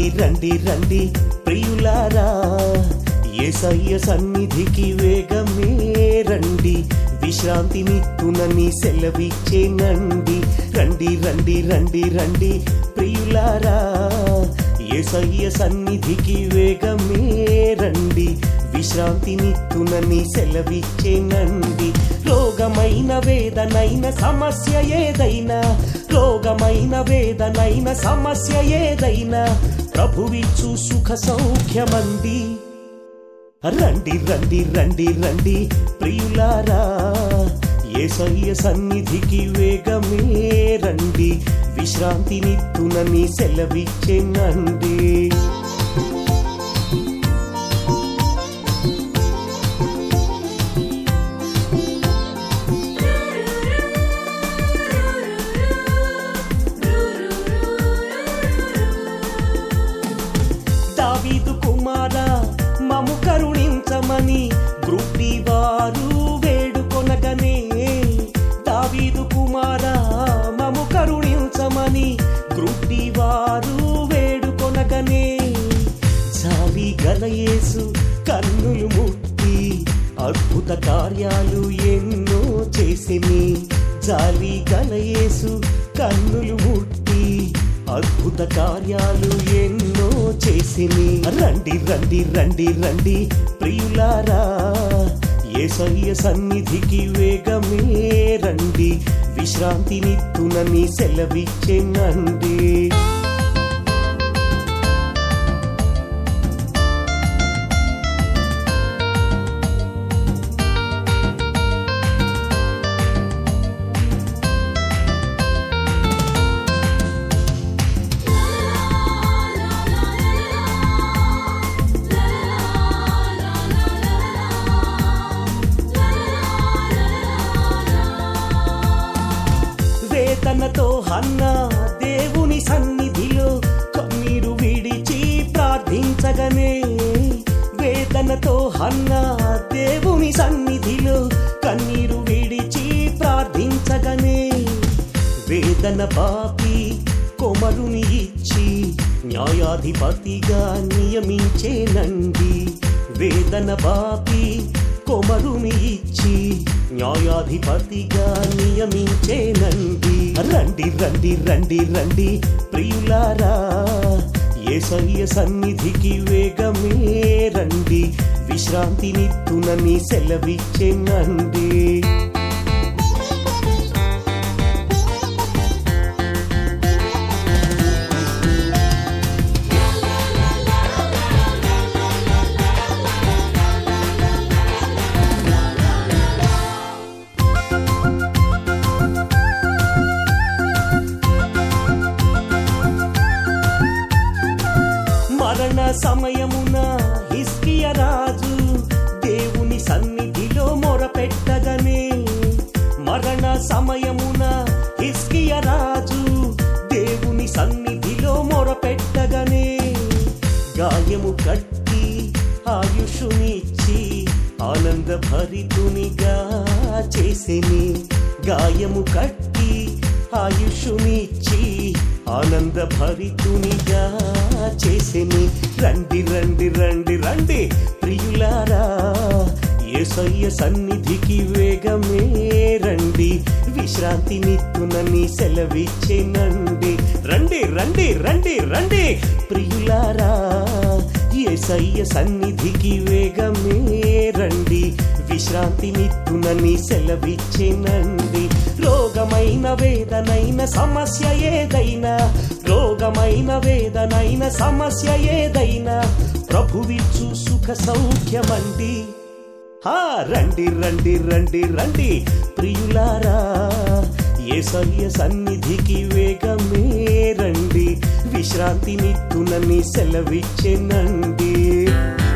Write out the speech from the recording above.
రండి రండి రండి ప్రియులారా ఏసయ్య సన్నిధికి వేగమే రండి విశ్రాంతినిత్తునని సెలవిచ్చేనండి రండి రండి రండి రండి ప్రియులారా ఏసయ్య సన్నిధికి వేగమే రండి విశ్రాంతినిత్తునని సెలవిచ్చేనండి రోగమైన వేదనైన సమస్య ఏదైనా రోగమైన వేదనైన సమస్య ఏదైనా ప్రభువిచ్చు సుఖ సౌఖ్యమంది రండి రండి రండి రండి ప్రియులారా ఏసయ్య సన్నిధికి వేగమే రండి విశ్రాంతినిత్తునని సెలవిచ్చేనండి దావీదు కుమారా మము కరుణించమని గ్రూప్ని వారు వేడుకొనగనే దావీదు కుమారా మము కరుణించమని గ్రూప్ని వారు వేడుకొనగనే జాలి గలయేసు కన్నులు ముట్టి అద్భుత కార్యాలు ఎన్నో చేసిని జాలి గలయేసు కన్నులు ముట్టి అద్భుత కార్యాలు ఎన్నో చేసిని రండి రండి రండి రండి ప్రియులారా ఏసయ్య సన్నిధికి వేగమే రండి విశ్రాంతినిత్తునని సెలవిచ్చేనండి వేదనతో హన్న దేవుని సన్నిధిలో కన్నీరు విడిచి ప్రార్థించగనే వేదనతో హన్న దేవుని సన్నిధిలో కన్నీరు విడిచి ప్రార్థించగనే వేదన పాపి కొమరుని ఇచ్చి న్యాయాధిపతిగా నియమించేనండి వేదన బాపి కొమరుని ఇచ్చి న్యాయాధిపతిగా నియమించేనండి రండి రండి రండి రండి ప్రియులారా ఏసయ్య సన్నిధికి వేగమే రండి విశ్రాంతినిత్తునని సెలవిచ్చేనండి మరణ సమయమున హిస్కియ రాజు దేవుని సన్నిధిలో మొరపెట్టగనే మరణ సమయమున హిస్కియ రాజు దేవుని సన్నిధిలో మొరపెట్టగనే గాయము కట్టి ఆయుషునిచ్చి ఆనంద భరితునిగా చేసిని గాయము కట్టి ఆయుషునిచ్చి ఆనంద భరితునిగా చేసిని రండి రండి రండి రండి ప్రియులారా ఏసయ్య సన్నిధికి వేగమే రండి విశ్రాంతినిత్తునని సెలవిచ్చేనండి రండి రండి రండి రండి ప్రియులారా ఏసయ్య సన్నిధికి వేగమే రండి విశ్రాంతినిత్తునని సెలవిచ్చేనండి రోగమైన వేదనైన సమస్య ఏదైనా రోగమైన వేదనైన సమస్య ఏదైనా ప్రభువిచ్చు సుఖ సౌఖ్యమండి హా రండి రండి రండి రండి ప్రియులారా ఏసయ్య సన్నిధికి వేగమే రండి విశ్రాంతినిత్తునని సెలవిచ్చేనండి